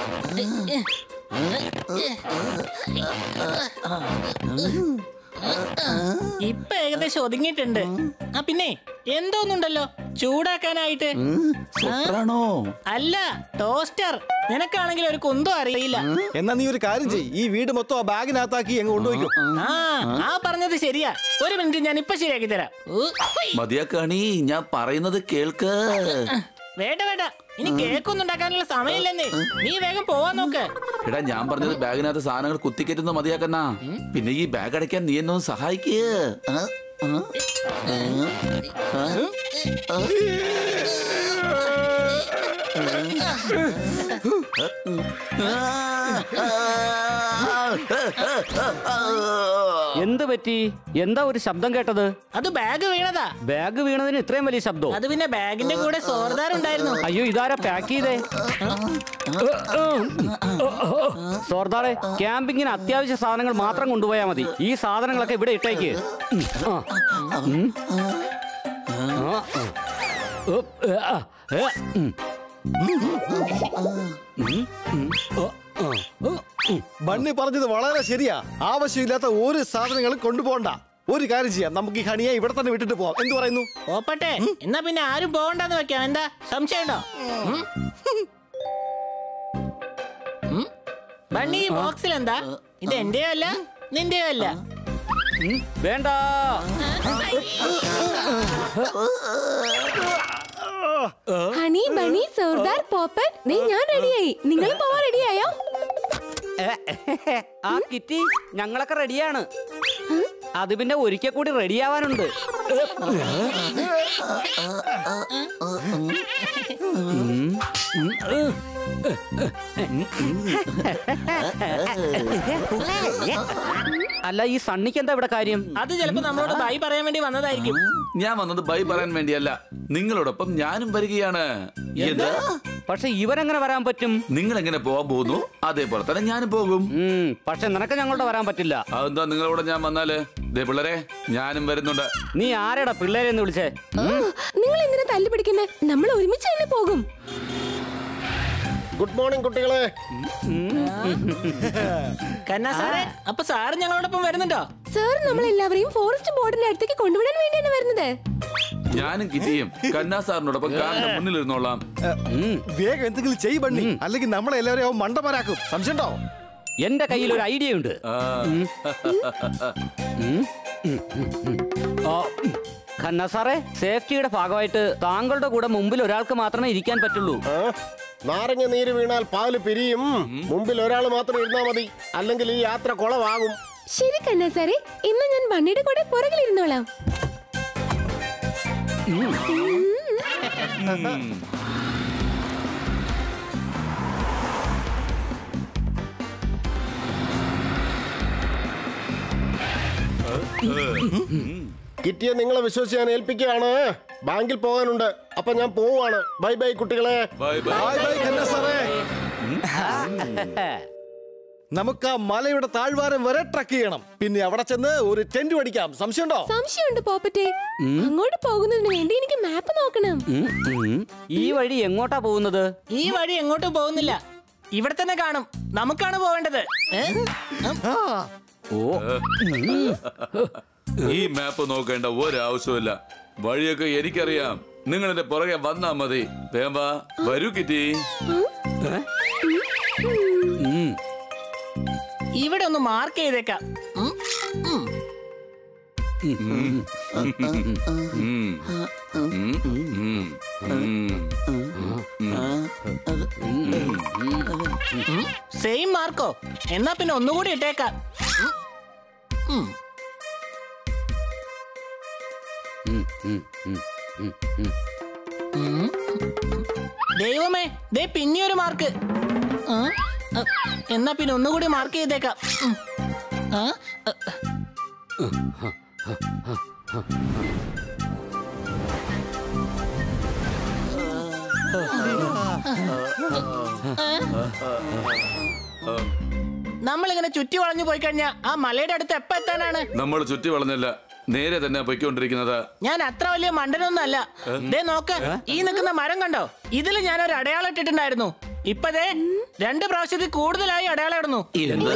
ഇപ്പൊ ഏകദേശം ഒതുങ്ങിയിട്ടുണ്ട് ആ പിന്നെ എന്തോന്നുണ്ടല്ലോ ചൂടാക്കാനായിട്ട് സൂപ്പറാണോ അല്ല ടോസ്റ്റർ നിനക്കാണെങ്കിൽ ഒരു കുന്തം അറിയില്ല എന്നാ നീ ഒരു കാര്യം ചെയ്യ് ഈ വീട് മൊത്തം ആ ബാഗിനകത്താക്കി അങ്ങ് കൊണ്ടുപോയിക്കോ ആ ആ പറഞ്ഞത് ശരിയാ ഒരു മിനിറ്റ് ഞാൻ ഇപ്പൊ ശരിയാക്കി തരാം ഊ, ഹുയ്. മതിയാക്കാണി ഞാൻ പറയുന്നത് കേൾക്ക് വേണ്ട വേണ്ട ഇനി കേക്കൊന്നും ഉണ്ടാക്കാനുള്ള സമയമില്ലെന്നേ നീ വേഗം പോവാൻ നോക്ക് എടാ ഞാൻ പറഞ്ഞത് ബാഗിനകത്ത് സാധനങ്ങൾ കുത്തിക്കറ്റുന്ന മതിയാക്കണ്ണ പിന്നെ ഈ ബാഗ് അടയ്ക്കാൻ നീ എന്നെ ഒന്ന് സഹായിക്ക് ആ, ആ, ആ, ആ, ആ. എന്ത് പറ്റി എന്താ ഒരു ശബ്ദം കേട്ടത് അത് ബാഗ് വീണതാ ബാഗ് വീണതിന് ഇത്രയും വലിയ ശബ്ദം അത് പിന്നെ ബാഗിന്റെ കൂടെ സോർദാർ ഉണ്ടായിരുന്നു അയ്യോ ഇതാരാ പാക്ക് ചെയ്തേ സോർദാറെ ക്യാമ്പിങ്ങിന് അത്യാവശ്യ സാധനങ്ങൾ മാത്രം കൊണ്ടുപോയാൽ മതി ഈ സാധനങ്ങളൊക്കെ ഇവിടെ ഇട്ടേക്ക് ആ. ഉം. ആ. ഉപ്പ്. ആ. ഏ. ഉം. ബണ്ണി പറഞ്ഞത് വളരെ ശരിയാ ആവശ്യമില്ലാത്ത ഒരു സാധനങ്ങളും കൊണ്ടുപോകണ്ട ഒരു കാര്യം ചെയ്യാം നമുക്ക് ഈ ഹണിയെ ഇവിടെ തന്നെ വിട്ടിട്ട് പോവാം എന്ത് പറയുന്നു ഓപ്പട്ടെ എന്നാ പിന്നെ ആരും പോകണ്ടെന്ന് വെക്കാം എന്താ സംശയമുണ്ടോ ഉം? ഉം? ബണ്ണി ഈ ബോക്സിൽ എന്താ ഇത് എന്റെയോ അല്ല നിന്റെയോ അല്ല ഉം. വേണ്ട ഹണി ബണി സർദാർ പോപ്പൻ ദേ ഞാൻ റെഡിയായി നിങ്ങളും പോവാൻ റെഡിയായോ ആ കിറ്റി ഞങ്ങളൊക്കെ റെഡിയാണ് അത് പിന്നെ ഒരിക്കൽ കൂടി റെഡിയാവാനുണ്ട് അല്ല ഈ സണ്ണിക്ക് എന്താ ഇവിടെ കാര്യം അത് ചിലപ്പോ നമ്മളോട് ബൈ പറയാൻ വേണ്ടി വന്നതായിരിക്കും ഞാൻ വന്നത് ബൈ പറയാൻ വേണ്ടിയല്ല നിങ്ങളോടൊപ്പം ഞാനും വരികയാണ് എന്ത് പക്ഷെ ഇവരെങ്ങനെ വരാൻ പറ്റും നിങ്ങൾ എങ്ങനെ പോകാൻ പോകുന്നു അതേപോലെ തന്നെ ഞാനും പോകും ഉം, പക്ഷെ നിനക്ക് ഞങ്ങളുടെ വരാൻ പറ്റില്ല അതെന്താ നിങ്ങളോട് ഞാൻ വന്നാല് ദേ പിള്ളേരെ ഞാനും വരുന്നുണ്ട് നീ ആരെടാ പിള്ളേരെ എന്ന് വിളിച്ചേ നിങ്ങൾ എന്തിനാ തല്ലു പിടിക്കുന്നേ നമ്മൾ ഒരുമിച്ച് തന്നെ പോകും ഗുഡ് മോർണിംഗ് കുട്ടികളെ കന്നാ സാറേ അപ്പൊ സാറ് ഞങ്ങളോടൊപ്പം വരുന്നുണ്ടോ സാർ നമ്മൾ എല്ലാവരെയും ഫോറസ്റ്റ് ബോർഡിന്റെ അടുത്തേക്ക് കൊണ്ടുവിടാൻ വേണ്ടിയാണ് വരുന്നത് ഞാനും കിറ്റിയും കന്നാ സാറിനോടൊപ്പം കാറിന്റെ മുന്നിലിരുന്നോളാം വേഗം എന്തെങ്കിലും ചെയ് ബണ്ണി അല്ലെങ്കിൽ നമ്മളെ എല്ലാവരെയും അവൻ മണ്ടന്മാരാക്കും സംശയമുണ്ടോ എന്റെ കയ്യിൽ ഒരു ഐഡിയ ഉണ്ട് ആ, ആ, ഖന്ന സാറേ സേഫ്റ്റിയുടെ ഭാഗമായിട്ട് താങ്കളുടെ കൂടെ മുമ്പിൽ ഒരാൾക്ക് മാത്രമേ ഇരിക്കാൻ പറ്റുള്ളൂ ആ? നാരങ്ങ നീര് വീണാൽ പാല് പിരിയും മുമ്പിൽ ഒരാൾ മാത്രം ഇരുന്നാ മതി അല്ലെങ്കിൽ ഈ യാത്ര കുളമാകും ശരി കണ്ണ സാറേ ഇന്ന് ഞാൻ ബണ്ണിയുടെ കൂടെ പുറകിലിരുന്നോളാം കിറ്റിയെ നിങ്ങളെ വിശ്വസിച്ച് ഞാൻ ഏൽപ്പിക്കുകയാണ് ബാങ്കിൽ പോകാനുണ്ട് അപ്പൊ ഞാൻ പോവാണ് ബൈ ബൈ കുട്ടികളെ ബൈ ബൈ ബൈ ബൈ കന്ന സാറേ നമുക്ക് ആ മലയുടെ താഴ്വാരം വരെ ട്രക്ക് ചെയ്യണം പിന്നെ അവിടെ ചെന്ന് ഒരു ടെന്റ് അടിക്കാം സംശയമുണ്ടോ സംശയമുണ്ട് പോപ്പറ്റെ അങ്ങോട്ട് പോകുന്നതിന് വേണ്ടി എനിക്ക് മാപ്പ് നോക്കണം ഉം, ഉം. ഈ വഴി എങ്ങോട്ടാ പോകുന്നത് ഈ വഴി എങ്ങോട്ടും പോകുന്നില്ല ഇവിടെ തന്നെ കാണും നമുക്കാണ് പോവേണ്ടത് ഏ? ഓ ഈ മാപ്പ് നോക്കേണ്ട ഒരാവശ്യമില്ല വഴിയൊക്കെ എനിക്കറിയാം നിങ്ങൾ എന്റെ പുറകെ വന്നാ മതി വേമ്പ വരൂ കിറ്റി ഉം. ഇവിടെ ഒന്ന് മാർക്ക് ചെയ്തേക്കാം ഉം, ഉം. ഉം. ഉം. ഉം. ഉം. സെയിം മാർക്കോ എന്നാ പിന്നെ ഒന്നുകൂടി ഇട്ടേക്കാം ഉം. ഉം. ഉം, ഉം, ഉം, ഉം. ഉം. ദൈവമേ ദേ പിന്നെ ഒരു മാർക്ക് ആ? അ, എന്നാ പിന്നെ ഒന്നുകൂടി മാർക്ക് ചെയ്തേക്കാം ഉം. ആ? അ, നമ്മളിങ്ങനെ ചുറ്റി വളഞ്ഞു പോയി കഴിഞ്ഞാ ആ മലയുടെ അടുത്ത് എപ്പ എത്താനാണ് നമ്മൾ ചുറ്റി വളഞ്ഞല്ല നേരെ തന്നെ പൊയ്ക്കൊണ്ടിരിക്കുന്നത് ഞാൻ അത്ര വലിയ മണ്ടനൊന്നും അല്ല ദേ നോക്ക് ഈ നിൽക്കുന്ന മരം കണ്ടോ ഇതിൽ ഞാൻ ഒരു അടയാളം ഇട്ടിട്ടുണ്ടായിരുന്നു ഇപ്പതേ രണ്ട് പ്രാവശ്യത്തിൽ കൂടുതലായി അടയാളം ഇടുന്നു എന്ത്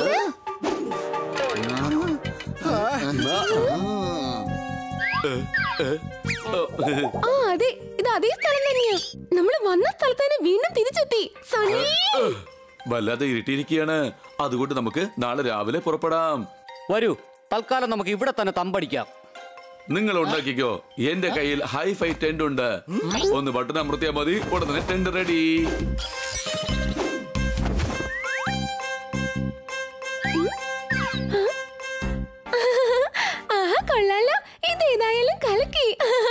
ആ അതെ ഇത് അതേ സ്ഥലം തന്നെയാ നമ്മൾ വന്ന സ്ഥലത്ത് തന്നെ വീണ്ടും തിരിച്ചെത്തി സണ്ണി വല്ലാതെ ഇരുട്ടിയിരിക്കുകയാണ് അതുകൊണ്ട് നമുക്ക് നാളെ രാവിലെ പുറപ്പെടാം വരൂ തൽക്കാലം നമുക്ക് ഇവിടെ തന്നെ തമ്പടിക്കാം നിങ്ങൾ ഉണ്ടാക്കിക്കോ എന്റെ കയ്യിൽ ഹൈ ഫൈ ടെന്റ് ഉണ്ട് ഒന്ന് ബട്ടൺ അമർത്തിയാൽ മതി ഉടനെ ടെന്റ് റെഡി ആഹാ കൊള്ളാലോ ഇത് ഏതായാലും കലക്കി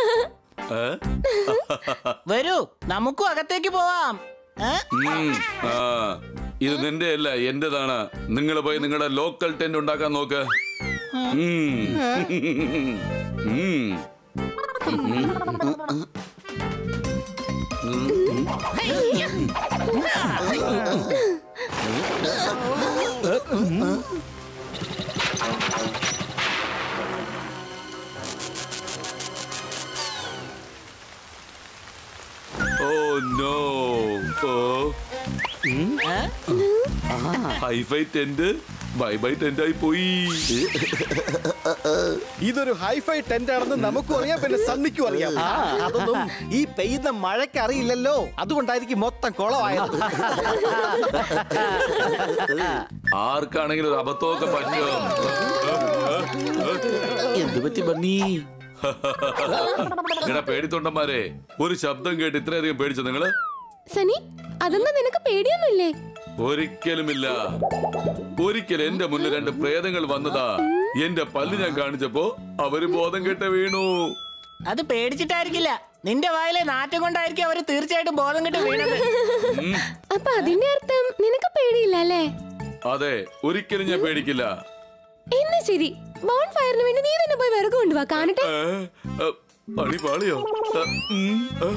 വരൂ നമുക്കും അകത്തേക്ക് പോവാം ഏ? ആ ഇത് നിന്റെ അല്ല എന്റേതാണ് നിങ്ങൾ പോയി നിങ്ങളുടെ ലോക്കൽ ടെന്റ് ഉണ്ടാക്കാൻ നോക്ക് ഉം. ഉം. ഓ നോ ഓ ഏ? Hi fi tent bye bye tent ആയി പോയി ഇതൊരു ഹൈഫൈ ടെന്റ് ആണെന്ന് നമുക്കും അറിയാം പിന്നെ സണ്ണിക്കും അറിയാം അതൊന്നും ഈ പെയ്യുന്ന മഴയ്ക്ക് അറിയില്ലല്ലോ അതുകൊണ്ടായിരിക്കും മൊത്തം കുളമായത് ആർക്കാണെങ്കിലും ഒരു അബദ്ധമൊക്കെ പറ്റും എന്ത് പറ്റി ബണ്ണി എടാ പേടിത്തൊണ്ടന്മാരെ ഒരു ശബ്ദം കേട്ട് ഇത്രയധികം പേടിച്ചോ നിങ്ങള് സനി അതൊന്നും നിനക്ക് പേടിയൊന്നുമില്ലേ ഒരിക്കലുമില്ല ഒരിക്കൽ എന്റെ മുന്നിൽ രണ്ട് പ്രേതങ്ങൾ വന്നതാ എന്റെ പല്ല് ഞാൻ കാണിച്ചപ്പോ അവര് ബോധം കെട്ട് വീണു അത് പേടിച്ചിട്ടായിരിക്കില്ല നിന്റെ വായിലെ നാറ്റം കൊണ്ടായിരിക്കും അവര് തീർച്ചയായിട്ടും ബോധം കിട്ടി വീണത് അപ്പൊ അതിന്റെ അർത്ഥം നിനക്ക് പേടിയില്ല അല്ലേ അതെ ഒരിക്കലും ഞാൻ പേടിക്കില്ല എന്നാ ശരി ബോൺ ഫയറിന് വേണ്ടി നീ തന്നെ പോയി വിറക് കൊണ്ടുവാ കാണട്ടെ ഏ, ഏ, പണി പാളിയോ ഏ, ഉം, ഏ.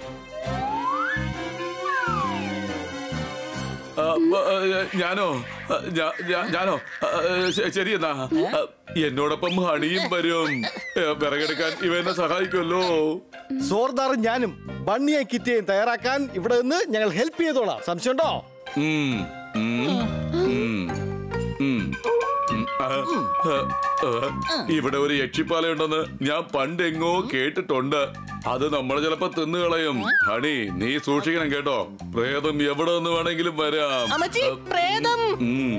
ആ, ബ- ഏ, ഞാനോ ആ, ഞാ- ഞാ- ഞാനോ ആ, ഏ, ശ- ശരി എന്നാ ആ, എന്നോടൊപ്പം ഹണിയും വരും ഏ, വിറകെടുക്കാൻ ഇവ എന്നെ സഹായിക്കുമല്ലോ സോർദാറും ഞാനും ബണ്ണിയെ കിറ്റിയെയും തയ്യാറാക്കാൻ ഇവിടെ നിന്ന് ഞങ്ങൾ ഹെൽപ്പ് ചെയ്തോളാം സംശയമുണ്ടോ ഉം, ഉം, ഉം, ഉം, ഉം, ആ, ആ, ആ. ഇവിടെ ഒരു യക്ഷിപ്പാലയുണ്ടെന്ന് ഞാൻ പണ്ട് എങ്ങോ കേട്ടിട്ടുണ്ട് അത് നമ്മൾ ചിലപ്പോ തിന്നുകളയും ഹണി നീ സൂക്ഷിക്കണം കേട്ടോ പ്രേതം എവിടെ നിന്ന് വേണമെങ്കിലും വരാം അമ്മച്ചി പ്രേതം ഉം.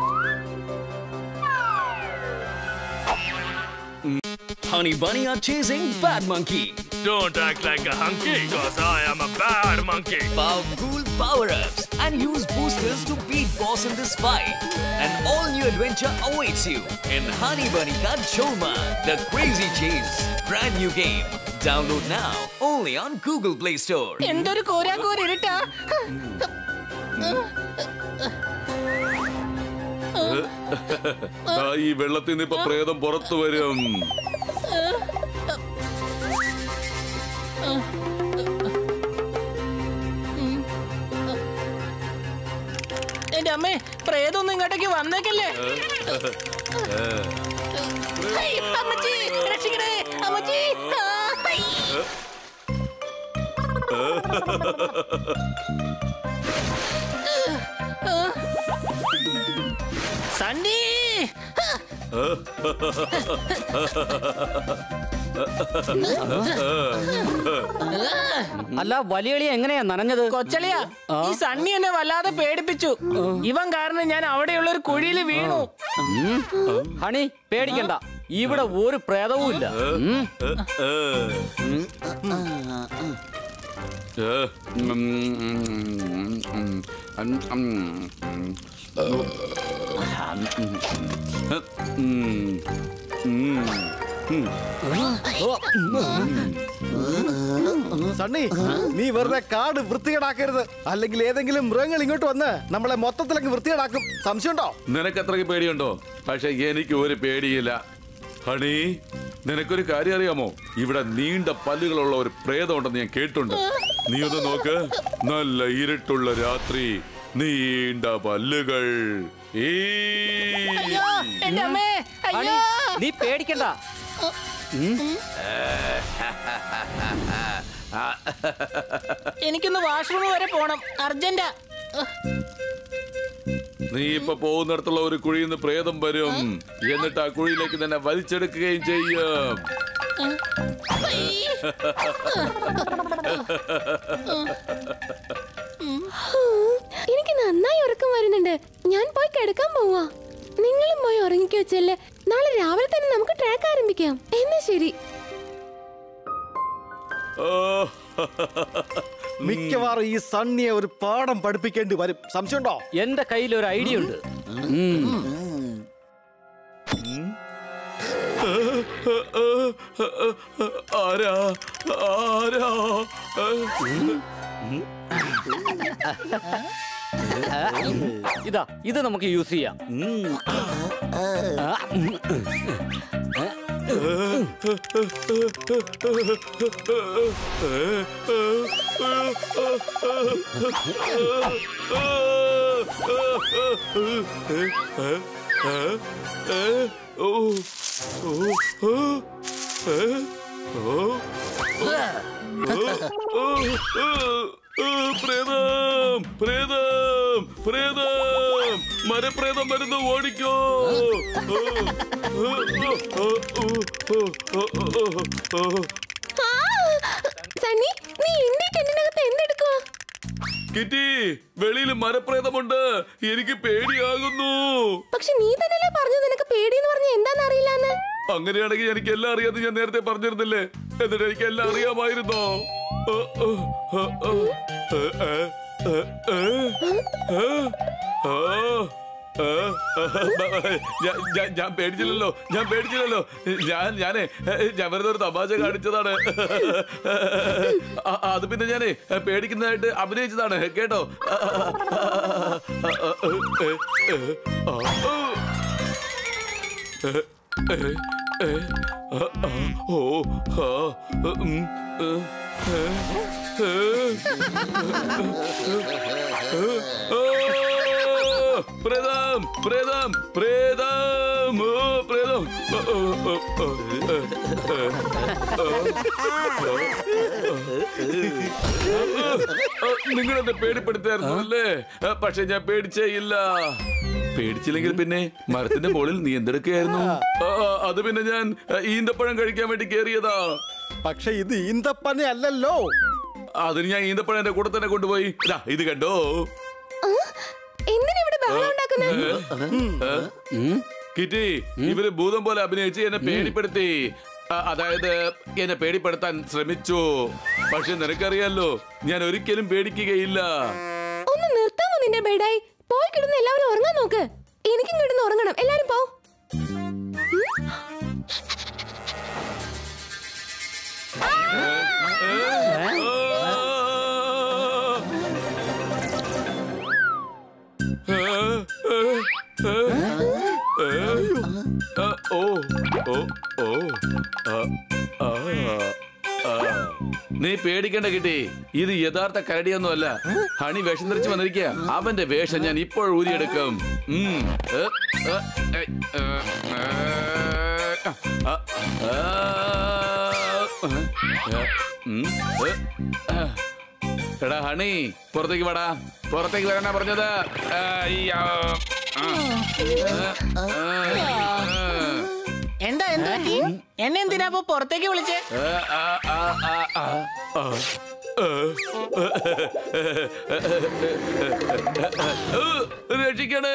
Honey Bunny are chasing Bad Monkey. Don't act like a hunky, cause I am a bad monkey. Power cool power ups and use boosters to beat boss in this fight. An all new adventure awaits you in Honey Bunny Ka Choma, the crazy chase. Brand new game. Download now only on Google Play Store. എന്തൊരു കോരാക്കോരിട്ടാ ദാ ഈ വെള്ളത്തിൽ നിന്ന് ഇപ്പൊ പ്രേതം പുറത്തു വരും എന്റെ അമ്മേ പ്രേതൊന്നും ഇങ്ങോട്ടേക്ക് വന്നേക്കല്ലേ ഹൈ, അമ്മച്ചി രക്ഷിക്കണേ അമ്മച്ചി ആ, ഹൈ. സണ്ണി അല്ല വലിയളി എങ്ങനെയാ നനഞ്ഞത് കൊച്ചളിയ ഈ സണ്ണി എന്നെ വല്ലാതെ പേടിപ്പിച്ചു ഇവൻ കാരണം ഞാൻ അവിടെയുള്ള ഒരു കുഴിയിൽ വീണു ഉം. ഹണി പേടിക്കണ്ട ഇവിടെ ഒരു പ്രേതവും ഇല്ല ഉം. ഏ, ഉം, ഉം, ഉം, ഉം, ഉം, ഉം, ഉം. സണ്ണി നീ വെറുതെ കാട് വൃത്തികേടാക്കരുത് അല്ലെങ്കിൽ ഏതെങ്കിലും മൃഗങ്ങൾ ഇങ്ങോട്ട് വന്ന് നമ്മളെ മൊത്തത്തിലങ്ങ് വൃത്തികേടാക്കും സംശയമുണ്ടോ നിനക്ക് അത്രയ്ക്ക് പേടിയുണ്ടോ പക്ഷെ എനിക്ക് ഒരു പേടിയില്ല ഹണി നിനക്കൊരു കാര്യം അറിയാമോ ഇവിടെ നീണ്ട പല്ലുകളുള്ള ഒരു പ്രേതം ഉണ്ടെന്ന് ഞാൻ കേട്ടുണ്ട് നീ ഒന്ന് നോക്ക് നല്ല ഇരുട്ടുള്ള രാത്രി നീണ്ട പല്ലുകൾ ഈ അയ്യോ എന്റെ അമ്മേ ഹണി അയ്യോ നീ പേടിക്കണ്ട എനിക്കൊന്ന് വാഷ്റൂം വരെ പോണം അർജന്റാ നീ ഇപ്പൊ പോകുന്നിടത്തുള്ള ഒരു കുഴിയിൽ നിന്ന് പ്രേതം വരും എന്നിട്ട് ആ കുഴിയിലേക്ക് തന്നെ വലിച്ചെടുക്കുകയും ചെയ്യും എനിക്ക് നന്നായി ഉറക്കം വരുന്നുണ്ട് ഞാൻ പോയി കിടക്കാൻ പോവാ നിങ്ങളും പോയി ഉറങ്ങിക്കോ ചെല്ല് നാളെ രാവിലെ തന്നെ നമുക്ക് ട്രാക്ക് ആരംഭിക്കാം എന്നാ ശരി ഓ, മിക്കവാറും ഈ സണ്ണിയെ ഒരു പാഠം പഠിപ്പിക്കേണ്ടി വരും സംശയമുണ്ടോ എന്റെ കയ്യിൽ ഒരു ഐഡിയ ഉണ്ട് ഉം. ആരാ ആരാ ഇതാ ഇത് നമുക്ക് യൂസ് ചെയ്യാം പ്രേതം പ്രേതം പ്രേതം മരപ്രേതം വരുന്നു ഓടിക്കോ ആ! സണ്ണി നീ എന്റെ ടെന്റിനകത്ത് എന്തെടുക്കുവാ കിറ്റി വെളിയിൽ മരപ്രേതമുണ്ട് എനിക്ക് പേടിയാകുന്നു പക്ഷെ നീ തന്നെയല്ലേ പറഞ്ഞു നിനക്ക് പേടിയെന്ന് പറഞ്ഞ എന്താന്ന് അറിയില്ലാന്ന് അങ്ങനെയാണെങ്കിൽ എനിക്ക് എല്ലാം അറിയാതെ ഞാൻ നേരത്തെ പറഞ്ഞിരുന്നില്ലേ എന്നിട്ട് എനിക്ക് എല്ലാം അറിയാമായിരുന്നോ ഓ, ഓ, ഓ, ഓ. ഏ, ഏ, ഏ, ഏ, ഏ, ആ, ആ, ഞാൻ- ഞാൻ- ഞാൻ പേടിച്ചില്ലല്ലോ ഞാൻ പേടിച്ചില്ലല്ലോ ഞാൻ ഞാനേ ഞാൻ വെറുതെ ഒരു തമാശ കാണിച്ചതാണ് ആ, അത് പിന്നെ ഞാനേ പേടിക്കുന്നതായിട്ട് അഭിനയിച്ചതാണ് കേട്ടോ ആ, ആ. ഏ, ഏ, ആ, ആ, ഓ, ആ, ഉം, ഏ, ഏ, ഏ, ഓ, പ്രേതം പ്രേതം പ്രേതം ഓ പ്രേതം ഓ, ഓ, ഓ, ഓ, ഏ, ഏ, നിങ്ങൾ എന്നെ പേടിപ്പെടുത്തായിരുന്നു അല്ലേ പക്ഷെ ഞാൻ പേടിച്ചേ ഇല്ല പേടിച്ചില്ലെങ്കിൽ പിന്നെ മരത്തിന്റെ മുകളിൽ നീ എന്തെടുക്കുകയായിരുന്നു ആ, അത് പിന്നെ ഞാൻ ആ, ഈന്തപ്പഴം കഴിക്കാൻ വേണ്ടി കേറിയതാ പക്ഷെ ഇത് ഈന്തപ്പന അല്ലല്ലോ അതിന് ഞാൻ ഈന്തപ്പഴം എന്റെ കൂടെ തന്നെ കൊണ്ടുപോയി ദാ, ഇത് കണ്ടോ ആ? എന്തിനാ ഇവിടെ ബഹളം ഉണ്ടാക്കുന്നത് കിറ്റി ഇവര് ഭൂതം പോലെ അഭിനയിച്ച് എന്നെ പേടിപ്പെടുത്തി ആ, അതായത് എന്നെ പേടിപ്പെടുത്താൻ ശ്രമിച്ചു പക്ഷെ നിനക്കറിയാലോ ഞാൻ ഒരിക്കലും പേടിക്കുകയില്ല ഒന്ന് നിർത്താമോ നിന്റെ ബെഡായി പോയി കിടന്ന് എല്ലാവരും ഉറങ്ങാൻ നോക്ക് എനിക്കും കിടന്ന് ഉറങ്ങണം എല്ലാരും പോ ഓ ഓ ഓ ആ, ആ, ആ. നീ പേടിക്കണ്ട കിട്ടി ഇത് യഥാർത്ഥ കരടിയൊന്നുമല്ല ഹണി വേഷം ധരിച്ച് വന്നിരിക്കുക അവന്റെ വേഷം ഞാൻ ഇപ്പോൾ ഊരിയെടുക്കും ഉം. ഏ, ഏ, ഏ, ഏ, ഏ, ആ, ആ, ഏ, ഉം, ഏ, ആ. എടാ ഹണി പുറത്തേക്ക് വാടാ പുറത്തേക്ക് വരാനാ പറഞ്ഞത് ആ, ഈ, ആ, ആ. ആ, ആ, ആ. എന്താ എന്താ പറ്റി? എന്നെ എന്തിനാ അപ്പൊ പുറത്തേക്ക് വിളിച്ചേ ആ, ആ, ആ, ആ, ആ. ആ. രക്ഷിക്കണേ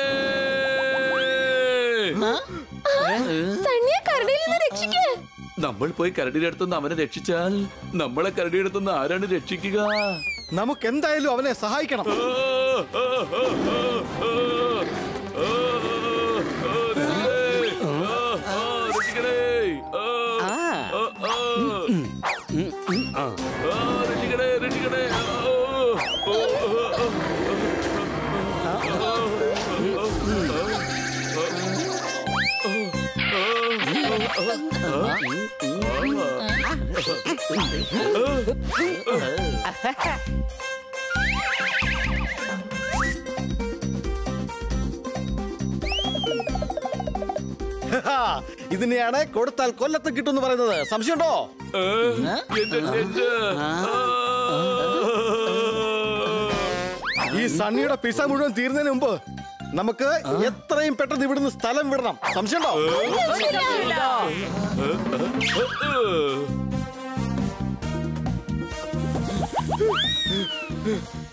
സണ്ണിയെ കരടിയിൽ നിന്ന് രക്ഷിക്ക് നമ്മൾ പോയി കരടിയുടെ അടുത്തുനിന്ന് അവനെ രക്ഷിച്ചാൽ നമ്മളെ കരടിയുടെ അടുത്തുനിന്ന് ആരാണ് രക്ഷിക്കുക നമുക്ക് എന്തായാലും അവനെ സഹായിക്കണം ആ, ആ, ആ, ആ, ആ, ആ, ആ, രക്ഷിക്കണേ. ആ, ആ, ആ, ആ, ആ. ആ, രക്ഷിക്കണേ, രക്ഷിക്കണേ. ആ, ഓ, ഓ, ഓ, ഇതിനെയാണ് കൊടുത്താൽ കൊല്ലത്ത് കിട്ടും പറയുന്നത് സംശയമുണ്ടോ ആ, എന്റെ ടെന്റ്. ആ. ഈ സണ്ണിയുടെ പിസ മുഴുവൻ തീരുന്നതിന് മുമ്പ് നമുക്ക് എത്രയും പെട്ടെന്ന് ഇവിടുന്ന് സ്ഥലം വിടണം സംശയമുണ്ടോ ഏ,